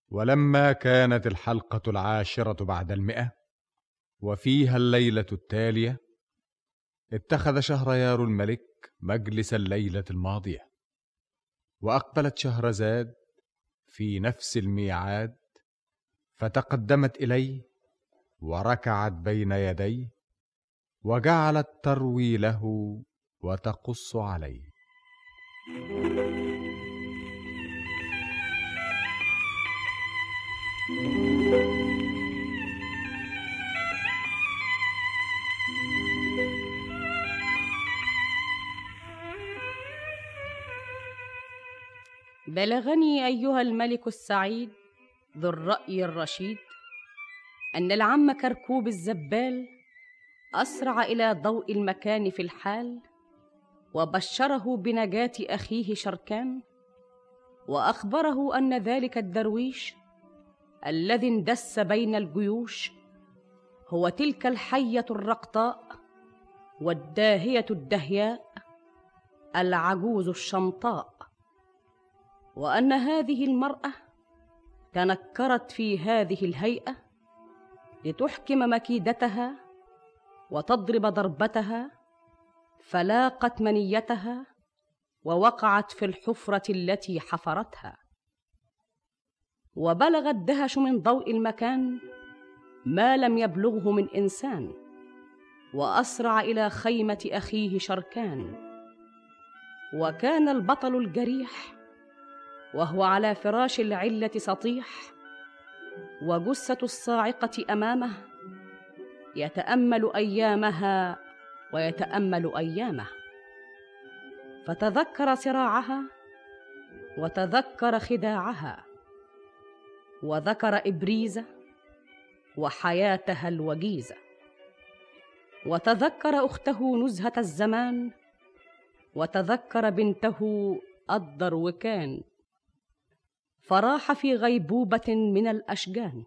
ولما كانت الحلقة العاشرة بعد المئة وفيها الليلة التالية اتخذ شهريار الملك مجلس الليلة الماضية وأقبلت شهرزاد في نفس الميعاد فتقدمت إليه وركعت بين يديه وجعلت تروي له وتقص عليه بلغني ايها الملك السعيد ذو الراي الرشيد ان العم كركوب الزبال اسرع الى ضوء المكان في الحال وبشره بنجاه اخيه شركان واخبره ان ذلك الدرويش الذي اندس بين الجيوش هو تلك الحيه الرقطاء والداهيه الدهياء العجوز الشمطاء وان هذه المراه تنكرت في هذه الهيئه لتحكم مكيدتها وتضرب ضربتها فلاقت منيتها ووقعت في الحفره التي حفرتها وبلغ الدهش من ضوء المكان ما لم يبلغه من انسان واسرع الى خيمه اخيه شركان وكان البطل الجريح وهو على فراش العله سطيح وجثه الصاعقه امامه يتامل ايامها ويتامل ايامه فتذكر صراعها وتذكر خداعها وذكر ابريز وحياتها الوجيزه وتذكر اخته نزهه الزمان وتذكر بنته الدروكان فراح في غيبوبه من الاشجان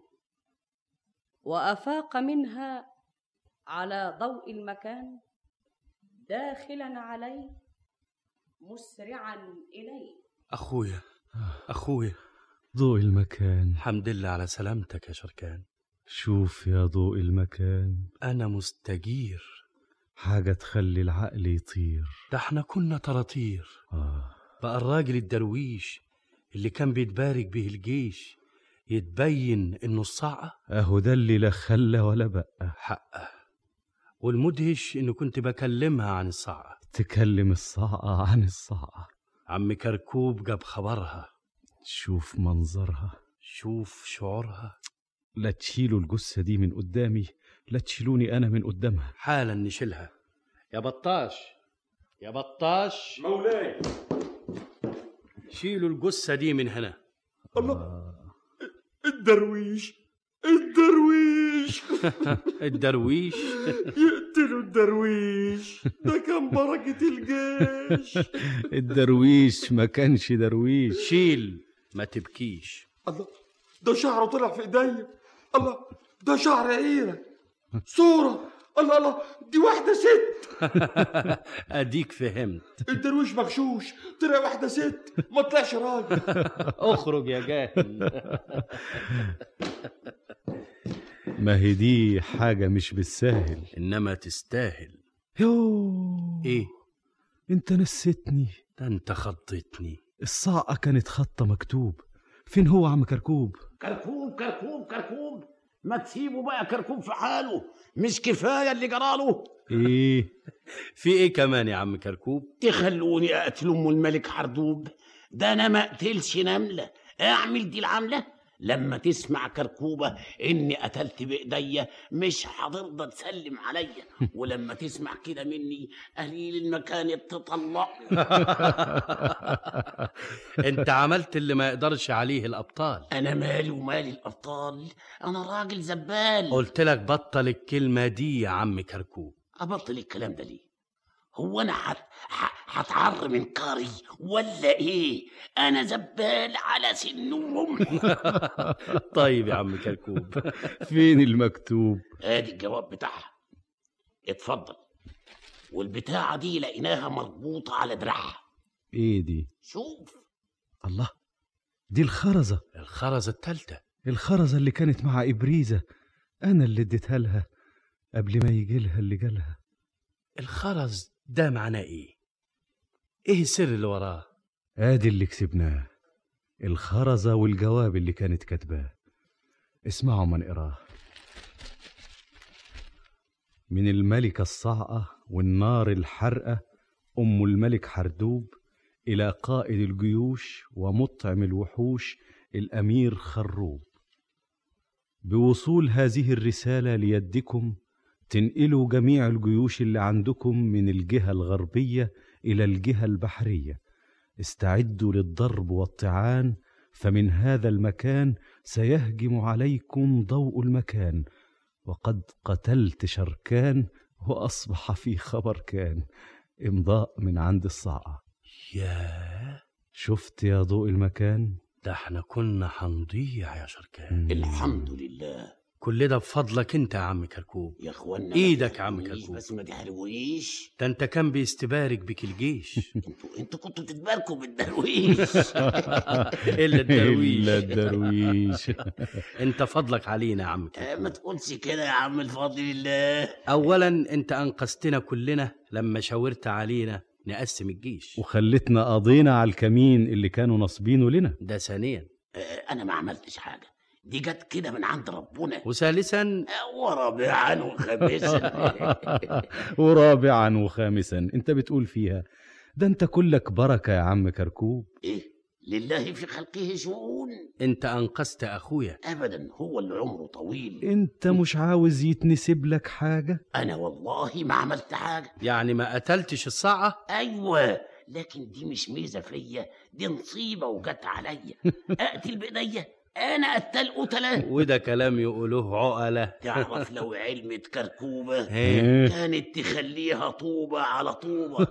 وافاق منها على ضوء المكان داخلا عليه مسرعا اليه أخويا أخويا ضوء المكان الحمد لله على سلامتك يا شركان شوف يا ضوء المكان أنا مستجير حاجة تخلي العقل يطير ده احنا كنا طراطير آه بقى الراجل الدرويش اللي كان بيتبارك به الجيش يتبين انه الصعقة أهو ده اللي لا خلى ولا بقى حقه والمدهش انه كنت بكلمها عن الصعقة تكلم الصاعقة عن الصاعقة عم كركوب جاب خبرها شوف منظرها شوف شعورها لا تشيلوا الجثة دي من قدامي لا تشيلوني أنا من قدامها حالا نشيلها يا بطاش يا بطاش مولاي شيلوا الجثة دي من هنا الله الدرويش الدرويش الدرويش يقتلوا الدرويش ده كان بركة الجيش الدرويش ما كانش درويش شيل ما تبكيش الله ده شعره طلع في ايديا الله ده شعر عيرة صورة الله الله دي واحدة ست اديك فهمت الدرويش مغشوش طلع واحدة ست ما طلعش راجل اخرج يا جاهل ما هي دي حاجة مش بالساهل انما تستاهل يو ايه انت نسيتني ده انت خضتني الصاعقة كانت خطة مكتوب فين هو عم كركوب كركوب كركوب كركوب ما تسيبوا بقى كركوب في حاله مش كفايه اللي جراله ايه في ايه كمان يا عم كركوب تخلوني اقتل ام الملك حردوب ده انا ما اقتلش نمله اعمل دي العمله لما تسمع كركوبة إني قتلت بإيديا مش هترضى تسلم عليا ولما تسمع كده مني قليل المكان تطلق انت عملت اللي ما يقدرش عليه الابطال أنا مالي ومالي الأبطال أنا راجل زبال قلت لك بطل الكلمة دي يا عم كركوب أبطل الكلام ده ليه هو أنا هت- ه- هتعر من كاري ولا إيه أنا زبال على سنهم طيب يا عم كركوب فين المكتوب ادي الجواب بتاعها اتفضل والبتاعة دي لقيناها مربوطة على دراعها ايه دي شوف الله دي الخرزة الخرزة التالتة الخرزة اللي كانت مع إبريزة أنا اللي اديتها لها قبل ما يجي لها اللي جالها الخرز ده معناه ايه ايه السر اللي وراه ادي اللي كسبناه الخرزة والجواب اللي كانت كاتباه اسمعوا ما نقراه من الملكة الصعقة والنار الحرقة أم الملك حردوب إلى قائد الجيوش ومطعم الوحوش الأمير خروب بوصول هذه الرسالة ليدكم تنقلوا جميع الجيوش اللي عندكم من الجهة الغربية إلى الجهة البحرية استعدوا للضرب والطعان فمن هذا المكان سيهجم عليكم ضوء المكان وقد قتلت شركان وأصبح في خبر كان إمضاء من عند الصعقة ياه شفت يا ضوء المكان ده احنا كنا هنضيع يا شركان الحمد لله كل ده بفضلك انت يا عم كركوب يا اخوانا إيدك يا عم ما تحرقونيش، كركوب. بس ما تحرقونيش ده انت كان بيستبارك بك الجيش انتوا انتوا كنتوا بتتباركوا بالدرويش الا الدرويش إلا الدرويش انت فضلك علينا يا عم كركوب آه، ما تقولش كده يا عم الفضل الله اولا انت انقذتنا كلنا لما شاورت علينا نقسم الجيش وخلتنا قضينا على الكمين اللي كانوا نصبينه لنا ده ثانيا آه، انا ما عملتش حاجه دي جت كده من عند ربنا وثالثا آه، ورابعا وخامسا ورابعا وخامسا انت بتقول فيها ده انت كلك بركة يا عم كركوب ايه لله في خلقه شؤون انت انقذت اخويا ابدا هو اللي عمره طويل انت مش عاوز يتنسب لك حاجة انا والله ما عملت حاجه يعني ما قتلتش الصاعقه ايوه لكن دي مش ميزه فيا دي نصيبه وجت عليا اقتل بايديا انا قتال قتله وده كلام يقولوه عقله تعرف لو علمة كركوبه هي. كانت تخليها طوبة على طوبة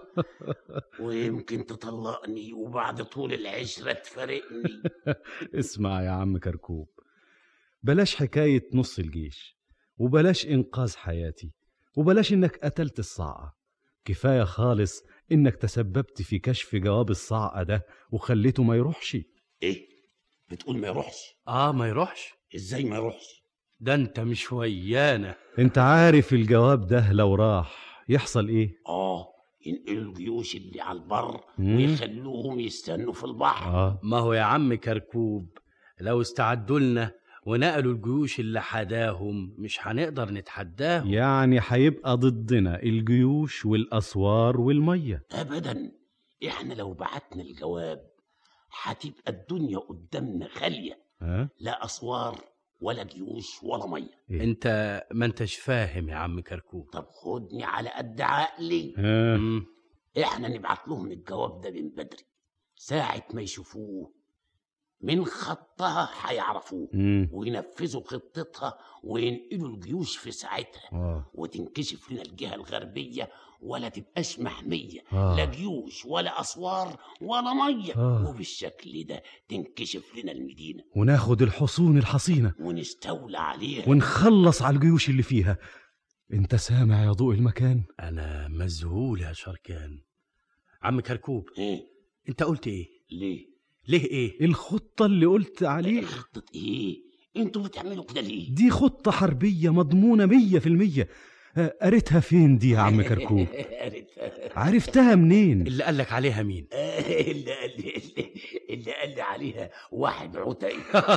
ويمكن تطلقني وبعد طول العشرة تفارقني اسمع يا عم كركوب بلاش حكاية نص الجيش وبلاش إنقاذ حياتي وبلاش إنك قتلت الصعقة كفاية خالص إنك تسببت في كشف جواب الصعقة ده وخليته ما يروحش ايه بتقول ما يروحش اه ما يروحش ازاي ما يروحش ده انت مش ويانا انت عارف الجواب ده لو راح يحصل ايه اه ينقلوا الجيوش اللي على البر مم. ويخلوهم يستنوا في البحر اه ما هو يا عم كركوب لو استعدوا لنا ونقلوا الجيوش اللي حداهم مش هنقدر نتحداهم يعني هيبقى ضدنا الجيوش والاسوار والميه ابدا احنا لو بعتنا الجواب هتبقى الدنيا قدامنا خالية ها لا اسوار ولا جيوش ولا ميه إيه؟ انت ما انتش فاهم يا عم كركوب طب خدني على قد عقلي ها مم. احنا نبعت لهم الجواب ده من بدري ساعة ما يشوفوه من خطها هيعرفوه مم. وينفذوا خطتها وينقلوا الجيوش في ساعتها اه وتنكشف لنا الجهة الغربية ولا تبقاش محمية آه. لا جيوش ولا أسوار ولا مية آه. وبالشكل ده تنكشف لنا المدينة وناخد الحصون الحصينة ونستولى عليها ونخلص على الجيوش اللي فيها انت سامع يا ضوء المكان انا مذهول يا شركان عم كركوب ايه انت قلت ايه ليه ليه ايه الخطة اللي قلت عليه خطة ايه انتوا بتعملوا كده ليه دي خطة حربية مضمونة مية في المية آه، قريتها فين دي يا عم كركوب عرفتها. عرفتها منين اللي قالك عليها مين اللي قال لي اللي, اللي قال لي عليها واحد عتي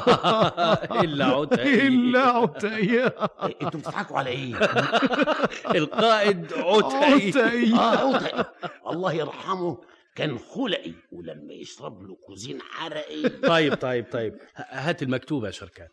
الا عتقي إلا عتية انتوا بتضحكوا على ايه؟ القائد عتقي عتية اه عتي الله يرحمه كان خلقي ولما يشرب له كوزين حرقي طيب طيب طيب هات المكتوب يا شركان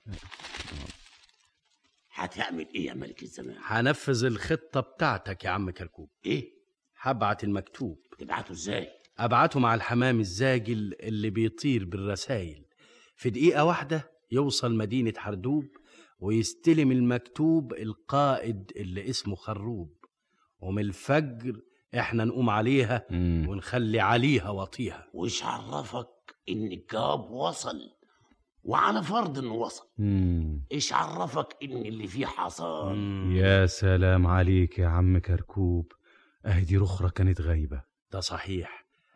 هتعمل ايه يا ملك الزمان؟ هنفذ الخطة بتاعتك يا عم كركوب ايه؟ هبعت المكتوب تبعته ازاي؟ ابعته مع الحمام الزاجل اللي بيطير بالرسايل في دقيقة واحدة يوصل مدينة حردوب ويستلم المكتوب القائد اللي اسمه خروب ومن الفجر احنا نقوم عليها مم. ونخلي عليها وطيها وش عرفك ان الجواب وصل؟ وعلى فرض انه وصل مم. ايش عرفك ان اللي فيه حصل؟ مم. يا سلام عليك يا عم كركوب اهي دي رخرة كانت غايبة ده صحيح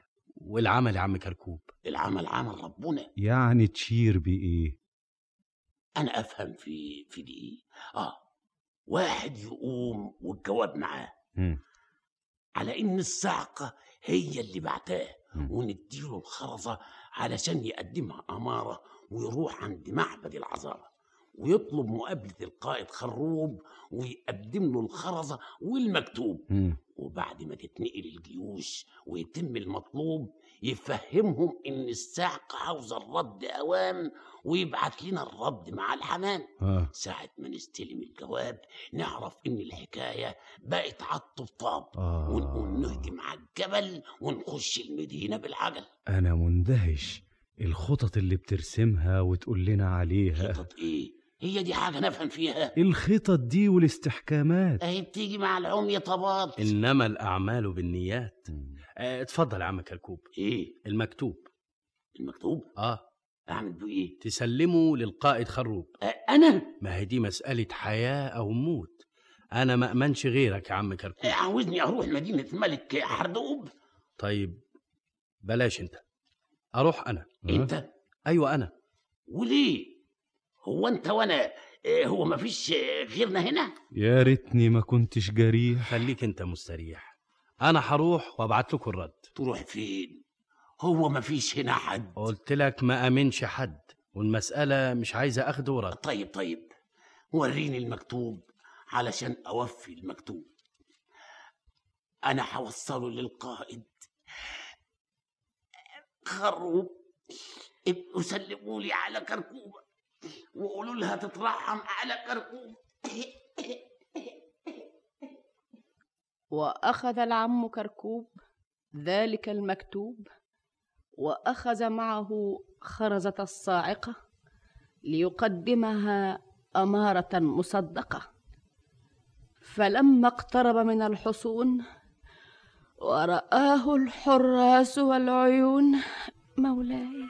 والعمل يا عم كركوب العمل عمل ربنا يعني تشير بإيه انا افهم في في دي اه واحد يقوم والجواب معاه مم. على ان الصعقه هي اللي بعتاه مم. ونديله الخرزه علشان يقدمها اماره ويروح عند معبد العذارى ويطلب مقابله القائد خروب ويقدم له الخرزه والمكتوب مم. وبعد ما تتنقل الجيوش ويتم المطلوب يفهمهم ان الصعقه عاوزه الرد اوام ويبعت لنا الرد مع الحمام آه. ساعة ما نستلم الجواب نعرف إن الحكاية بقت عالطبطاب آه. ونقوم نهجم على الجبل ونخش المدينة بالعجل أنا مندهش الخطط اللي بترسمها وتقول لنا عليها خطط إيه؟ هي دي حاجة نفهم فيها الخطط دي والاستحكامات أهي بتيجي مع العمية طبات انما الاعمال بالنيات آه، اتفضل يا عم كركوب إيه؟ المكتوب المكتوب؟ اه أعمل بيه إيه؟ تسلمه للقائد خروب أه أنا؟ ما هي دي مسألة حياة أو موت أنا ما أمنش غيرك يا عم أه، كركوب عاوزني أروح مدينة ملك حردوب؟ طيب بلاش أنت أروح أنا أنت؟ أيوة أنا وليه؟ هو أنت وأنا إيه، هو مفيش آه، غيرنا هنا؟ يا ريتني ما كنتش جريح خليك أنت مستريح أنا هروح وأبعت لكم الرد تروح فين؟ هو مفيش هنا حد قلت لك ما أمنش حد والمسألة مش عايزة أخد ورد طيب طيب وريني المكتوب علشان أوفي المكتوب أنا هوصله للقائد خروب ابقوا سلموا لي على كركوبة وقولوا لها تترحم على كركوبة واخذ العم كركوب ذلك المكتوب واخذ معه خرزه الصاعقه ليقدمها اماره مصدقه فلما اقترب من الحصون ورآه الحراس والعيون مولاي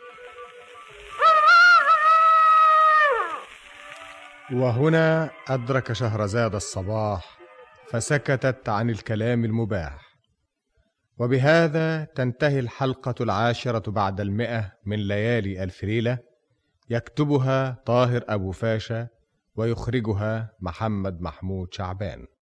وهنا أدرك شهرزاد الصباح فسكتت عن الكلام المباح وبهذا تنتهي الحلقة العاشرة بعد المئة من ليالي ألف ليلة يكتبها طاهر أبو فاشا ويخرجها محمد محمود شعبان